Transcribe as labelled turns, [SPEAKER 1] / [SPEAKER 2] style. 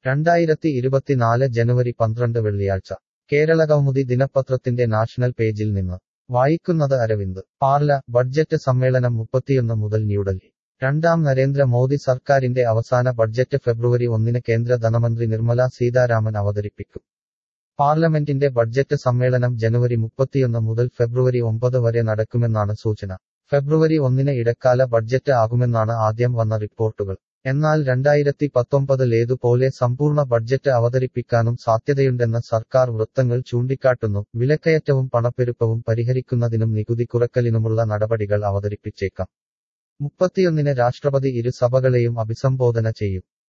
[SPEAKER 1] രണ്ടായിരത്തി ഇരുപത്തിനാല് ജനുവരി പന്ത്രണ്ട് വെള്ളിയാഴ്ച കേരള കൗമുദി ദിനപത്രത്തിന്റെ നാഷണൽ പേജിൽ നിന്ന് വായിക്കുന്നത് അരവിന്ദ് പാർല ബഡ്ജറ്റ് സമ്മേളനം മുപ്പത്തിയൊന്ന് മുതൽ ന്യൂഡൽഹി രണ്ടാം നരേന്ദ്ര മോദി സർക്കാരിന്റെ അവസാന ബഡ്ജറ്റ് ഫെബ്രുവരി ഒന്നിന് കേന്ദ്ര ധനമന്ത്രി നിർമ്മല സീതാരാമൻ അവതരിപ്പിക്കും പാർലമെന്റിന്റെ ബഡ്ജറ്റ് സമ്മേളനം ജനുവരി മുപ്പത്തിയൊന്ന് മുതൽ ഫെബ്രുവരി ഒമ്പത് വരെ നടക്കുമെന്നാണ് സൂചന ഫെബ്രുവരി ഒന്നിന് ഇടക്കാല ബഡ്ജറ്റ് ആകുമെന്നാണ് ആദ്യം വന്ന റിപ്പോർട്ടുകൾ എന്നാൽ രണ്ടായിരത്തി പത്തൊമ്പതിലേതുപോലെ സമ്പൂർണ്ണ ബഡ്ജറ്റ് അവതരിപ്പിക്കാനും സാധ്യതയുണ്ടെന്ന് സർക്കാർ വൃത്തങ്ങൾ ചൂണ്ടിക്കാട്ടുന്നു വിലക്കയറ്റവും പണപ്പെരുപ്പവും പരിഹരിക്കുന്നതിനും നികുതി കുറക്കലിനുമുള്ള നടപടികൾ അവതരിപ്പിച്ചേക്കാം മുപ്പത്തിയൊന്നിന് രാഷ്ട്രപതി ഇരു സഭകളെയും അഭിസംബോധന ചെയ്യും